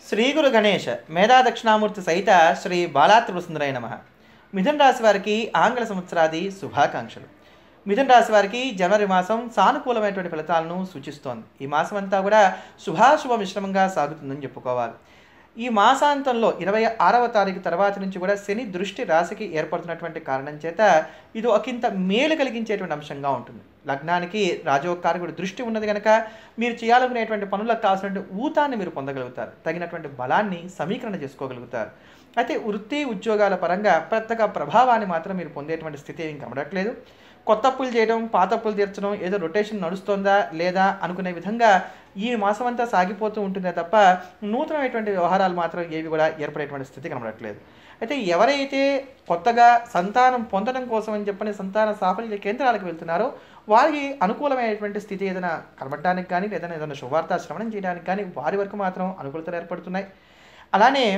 శ్రీ గురు గణేష్ మేధా దక్షిణామూర్తి సహిత శ్రీ బాలాత్రిపుర సుందరై నమ మిథున రాశి వారికి ఆంగ్ల సంవత్సరాది శుభాకాంక్షలు మిథున రాశి వారికి జనవరి మాసం సానుకూలమైనటువంటి ఫలితాలను సూచిస్తోంది ఈ మాసం అంతా కూడా శుభాశుభ మిశ్రమంగా సాగుతుందని చెప్పుకోవాలి ఈ మాసాంతంలో ఇరవై ఆరవ తారీఖు తర్వాత నుంచి కూడా శని దృష్టి రాశికి ఏర్పడుతున్నటువంటి కారణం చేత ఇది ఒకంత మేలు కలిగించేటువంటి అంశంగా ఉంటుంది లగ్నానికి రాజోకారకుడు దృష్టి ఉన్నది కనుక మీరు చేయాలనుకునేటువంటి పనులకు కావాల్సినటువంటి ఊతాన్ని మీరు పొందగలుగుతారు తగినటువంటి బలాన్ని సమీకరణ చేసుకోగలుగుతారు అయితే వృత్తి ఉద్యోగాల పరంగా పెద్దగా ప్రభావాన్ని మాత్రం మీరు పొందేటువంటి స్థితి ఏం కనబడట్లేదు కొత్త అప్పులు చేయడం పాత అప్పులు తీర్చడం ఏదో రొటేషన్ నడుస్తుందా లేదా అనుకునే విధంగా ఈ మాసం అంతా సాగిపోతూ ఉంటుందే తప్ప నూతనమైనటువంటి వ్యవహారాలు మాత్రం ఏవి కూడా ఏర్పడేటువంటి స్థితి కనబడట్లేదు అయితే ఎవరైతే కొత్తగా సంతానం పొందడం కోసం అని చెప్పని సంతాన సాఫల్య కేంద్రాలకు వెళ్తున్నారో వారికి అనుకూలమైనటువంటి స్థితి ఏదైనా కనబడడానికి కానీ లేదా ఏదైనా శుభార్త శ్రవణం చేయడానికి కానీ వారి వరకు మాత్రం అనుకూలతలు ఏర్పడుతున్నాయి అలానే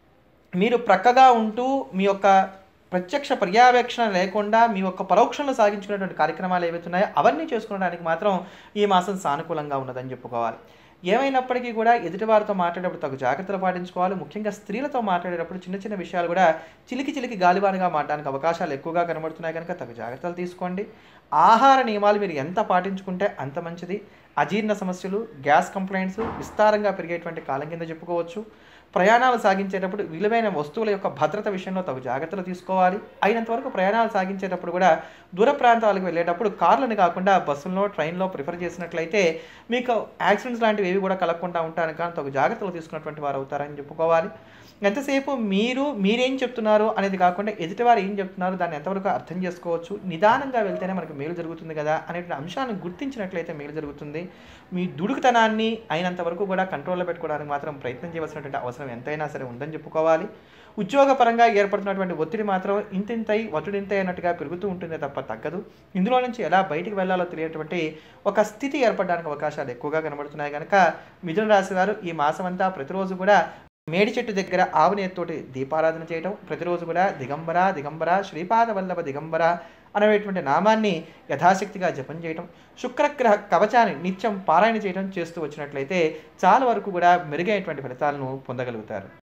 మీరు ప్రక్కగా ఉంటూ మీ యొక్క ప్రత్యక్ష పర్యవేక్షణ లేకుండా మీ యొక్క పరోక్షంలో సాగించుకునేటువంటి కార్యక్రమాలు ఏవైతే ఉన్నాయో అవన్నీ చేసుకోవడానికి మాత్రం ఈ మాసం సానుకూలంగా ఉన్నదని చెప్పుకోవాలి ఏమైనప్పటికీ కూడా ఎదుటివారితో మాట్లాడేటప్పుడు తగు జాగ్రత్తలు పాటించుకోవాలి ముఖ్యంగా స్త్రీలతో మాట్లాడేటప్పుడు చిన్న చిన్న విషయాలు కూడా చిలికి చిలికి గాలివానిగా మారడానికి అవకాశాలు ఎక్కువగా కనబడుతున్నాయి కనుక తగు జాగ్రత్తలు తీసుకోండి ఆహార నియమాలు మీరు ఎంత పాటించుకుంటే అంత మంచిది అజీర్ణ సమస్యలు గ్యాస్ కంప్లైంట్స్ విస్తారంగా పెరిగేటువంటి కాలం కింద చెప్పుకోవచ్చు ప్రయాణాలు సాగించేటప్పుడు విలువైన వస్తువుల యొక్క భద్రత విషయంలో తగు జాగ్రత్తలు తీసుకోవాలి అయినంత వరకు ప్రయాణాలు సాగించేటప్పుడు కూడా దూర ప్రాంతాలకు వెళ్ళేటప్పుడు కార్లను కాకుండా బస్సుల్లో ట్రైన్లో ప్రిఫర్ చేసినట్లయితే మీకు యాక్సిడెంట్స్ లాంటివి ఏవి కూడా కలగకుండా ఉంటాను కానీ తగు జాగ్రత్తలు తీసుకున్నటువంటి వారు అవుతారని చెప్పుకోవాలి ఎంతసేపు మీరు మీరేం చెప్తున్నారు అనేది కాకుండా ఎదుటివారు ఏం చెప్తున్నారు దాన్ని ఎంతవరకు అర్థం చేసుకోవచ్చు నిదానంగా వెళ్తేనే మనకు మేలు జరుగుతుంది కదా అనేటువంటి అంశాలను గుర్తించినట్లయితే మేలు జరుగుతుంది మీ దుడుకుతనాన్ని అయినంత వరకు కూడా కంట్రోల్లో పెట్టుకోవడానికి మాత్రం ప్రయత్నం చేయవలసినటువంటి అవసరం ఎంతైనా సరే ఉందని చెప్పుకోవాలి ఉద్యోగపరంగా ఏర్పడుతున్నటువంటి ఒత్తిడి మాత్రం ఇంతింతై వటుడింతై అన్నట్టుగా పెరుగుతూ ఉంటుందే తప్ప తగ్గదు ఇందులో నుంచి ఎలా బయటికి వెళ్ళాలో తెలియనటువంటి ఒక స్థితి ఏర్పడడానికి అవకాశాలు ఎక్కువగా కనబడుతున్నాయి కనుక మిథున రాశి వారు ఈ మాసం అంతా ప్రతిరోజు కూడా మేడి చెట్టు దగ్గర ఆవునేతోటి దీపారాధన చేయడం ప్రతిరోజు కూడా దిగంబర దిగంబర శ్రీపాద వల్లభ దిగంబర అనేటువంటి నామాన్ని యథాశక్తిగా జపం చేయటం శుక్రగ్రహ కవచాన్ని నిత్యం పారాయణ చేయడం చేస్తూ వచ్చినట్లయితే చాలా వరకు కూడా మెరుగైనటువంటి ఫలితాలను పొందగలుగుతారు